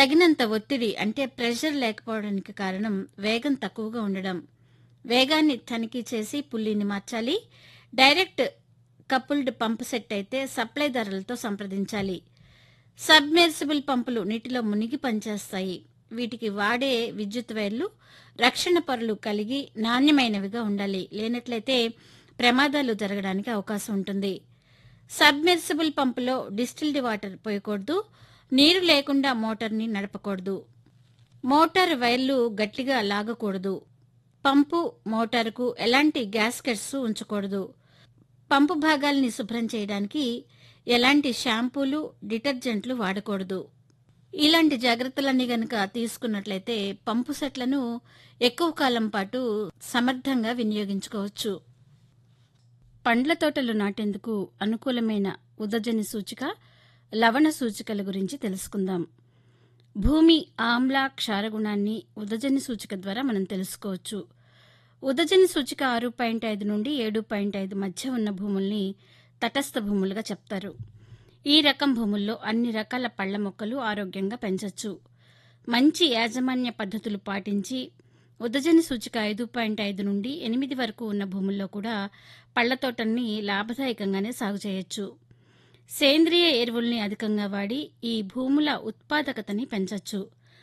తగినంత ఒత్తిడి అంటే ప్రెషర్ లేకపోవడానికి కారణం వేగం తక్కువగా ఉండడం వేగాన్ని తనిఖీ చేసి పుల్లిని మార్చాలి డైరెక్ట్ కపుల్డ్ పంప్ సెట్ అయితే సప్లైదారులతో సంప్రదించాలి సబ్మెర్సిబుల్ పంపులు నీటిలో మునిగి పనిచేస్తాయి వీటికి వాడే విద్యుత్ వైర్లు రక్షణ పొరలు కలిగి నాణ్యమైనవిగా ఉండాలి లేనట్లయితే ప్రమాదాలు జరగడానికి అవకాశం ఉంటుంది సబ్మెర్సిబుల్ పంపులో డిస్టిల్డ్ వాటర్ పోయకూడదు నీరు లేకుండా మోటార్ని నడపకూడదు మోటార్ వైర్లు గట్టిగా లాగకూడదు పంపు మోటారుకు ఎలాంటి గ్యాస్కెట్స్ ఉంచకూడదు పంపు భాగాల్ని శుభ్రం చేయడానికి ఎలాంటి షాంపూలు డిటర్జెంట్లు వాడకూడదు ఇలాంటి జాగ్రత్తలన్నీ గనక తీసుకున్నట్లయితే పంపు సెట్లను ఎక్కువ కాలం పాటు సమర్థంగా వినియోగించుకోవచ్చు పండ్ల తోటలు నాటేందుకు అనుకూలమైన ఉదజని సూచిక లవణ సూచికల గురించి తెలుసుకుందాం భూమి ఆమ్ల క్షారగుణాన్ని ఉదజని సూచిక ద్వారా మనం తెలుసుకోవచ్చు ఉదజని సూచిక ఆరు పాయింట్ ఐదు నుండి ఏడు పాయింట్ ఐదు మధ్య ఉన్న భూముల్ని తటస్థ భూములుగా చెప్తారు ఈ రకం భూముల్లో అన్ని రకాల పళ్ల మొక్కలు ఆరోగ్యంగా పెంచవచ్చు మంచి యాజమాన్య పద్ధతులు పాటించి ఉదజని సూచిక ఐదు పాయింట్ ఐదు నుండి ఎనిమిది వరకు ఉన్న భూముల్లో కూడా పళ్ల తోటల్ని లాభదాయకంగానే సాగు చేయొచ్చు సేంద్రియ ఎరువుల్ని అధికంగా వాడి ఈ భూముల ఉత్పాదకతని పెంచొచ్చు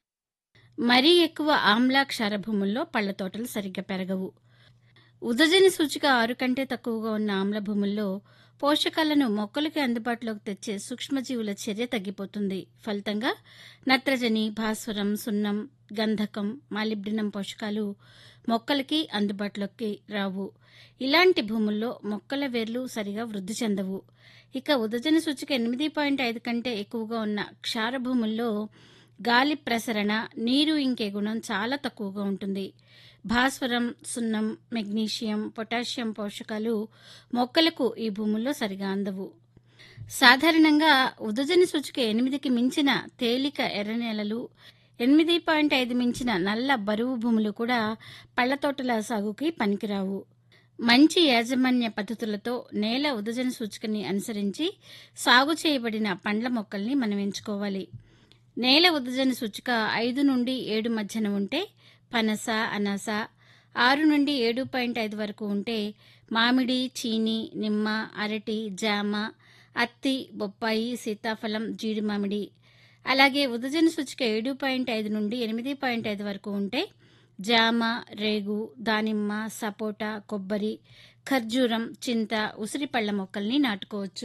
మరీ ఎక్కువ ఆమ్ల క్షార భూముల్లో పళ్ల తోటలు సరిగ్గా పెరగవు ఉదజని సూచిక ఆరు కంటే తక్కువగా ఉన్న ఆమ్ల భూముల్లో పోషకాలను మొక్కలకి అందుబాటులోకి తెచ్చే సూక్ష్మజీవుల చర్య తగ్గిపోతుంది ఫలితంగా నత్రజని భాస్వరం సున్నం గంధకం మాలిబ్డినం పోషకాలు మొక్కలకి అందుబాటులోకి రావు ఇలాంటి భూముల్లో మొక్కల వేర్లు సరిగా వృద్ధి చెందవు ఇక ఉదజన సూచిక ఎనిమిది పాయింట్ ఐదు కంటే ఎక్కువగా ఉన్న క్షార భూముల్లో గాలి ప్రసరణ నీరు ఇంకే గుణం చాలా తక్కువగా ఉంటుంది భాస్వరం సున్నం మెగ్నీషియం పొటాషియం పోషకాలు మొక్కలకు ఈ భూముల్లో సరిగా అందవు సాధారణంగా ఉదజని సూచిక ఎనిమిదికి మించిన తేలిక ఎర్ర నేలలు ఎనిమిది పాయింట్ ఐదు మించిన నల్ల బరువు భూములు కూడా పళ్ల తోటల సాగుకి పనికిరావు మంచి యాజమాన్య పద్ధతులతో నేల ఉదజన సూచికని అనుసరించి సాగు చేయబడిన పండ్ల మొక్కల్ని మనం ఎంచుకోవాలి నేల ఉదజన సూచిక ఐదు నుండి ఏడు మధ్యన ఉంటే పనస అనాస ఆరు నుండి ఏడు పాయింట్ ఐదు వరకు ఉంటే మామిడి చీని నిమ్మ అరటి జామ అత్తి బొప్పాయి సీతాఫలం జీడి మామిడి అలాగే ఉదజన సూచిక ఏడు పాయింట్ ఐదు నుండి ఎనిమిది పాయింట్ ఐదు వరకు ఉంటే జామ రేగు దానిమ్మ సపోటా కొబ్బరి ఖర్జూరం చింత ఉసిరి పళ్ళ మొక్కల్ని నాటుకోవచ్చు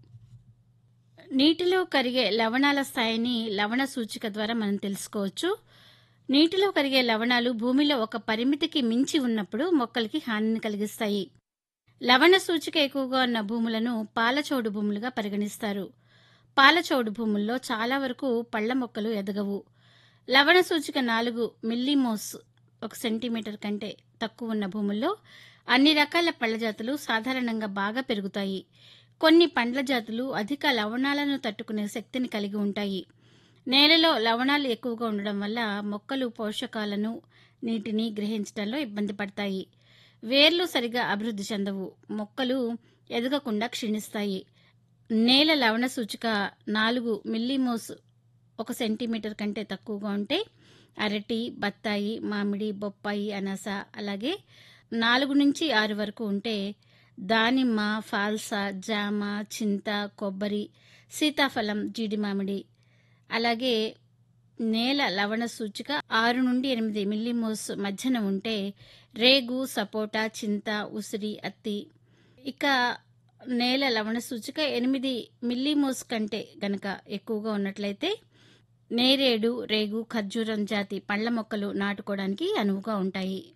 నీటిలో కరిగే లవణాల స్థాయిని లవణ సూచిక ద్వారా మనం తెలుసుకోవచ్చు నీటిలో కరిగే లవణాలు భూమిలో ఒక పరిమితికి మించి ఉన్నప్పుడు మొక్కలకి హానిని కలిగిస్తాయి లవణ సూచిక ఎక్కువగా ఉన్న భూములను పాలచోడు భూములుగా పరిగణిస్తారు పాలచోడు భూముల్లో చాలా వరకు పళ్ల మొక్కలు ఎదగవు లవణ సూచిక నాలుగు మిల్లీమోస్ ఒక సెంటీమీటర్ కంటే తక్కువ ఉన్న భూముల్లో అన్ని రకాల పళ్ళ జాతులు సాధారణంగా బాగా పెరుగుతాయి కొన్ని పండ్ల జాతులు అధిక లవణాలను తట్టుకునే శక్తిని కలిగి ఉంటాయి నేలలో లవణాలు ఎక్కువగా ఉండడం వల్ల మొక్కలు పోషకాలను నీటిని గ్రహించడంలో ఇబ్బంది పడతాయి వేర్లు సరిగా అభివృద్ధి చెందవు మొక్కలు ఎదగకుండా క్షీణిస్తాయి నేల లవణ సూచిక నాలుగు మిల్లీమోస్ ఒక సెంటీమీటర్ కంటే తక్కువగా ఉంటే అరటి బత్తాయి మామిడి బొప్పాయి అనాస అలాగే నాలుగు నుంచి ఆరు వరకు ఉంటే దానిమ్మ ఫాల్సా జామ చింత కొబ్బరి సీతాఫలం జీడి మామిడి అలాగే నేల లవణ సూచిక ఆరు నుండి ఎనిమిది మిల్లీమోస్ మధ్యన ఉంటే రేగు సపోటా చింత ఉసిరి అత్తి ఇక నేల లవణ సూచిక ఎనిమిది మిల్లీమోస్ కంటే గనక ఎక్కువగా ఉన్నట్లయితే నేరేడు రేగు ఖర్జూరం జాతి పండ్ల మొక్కలు నాటుకోవడానికి అనువుగా ఉంటాయి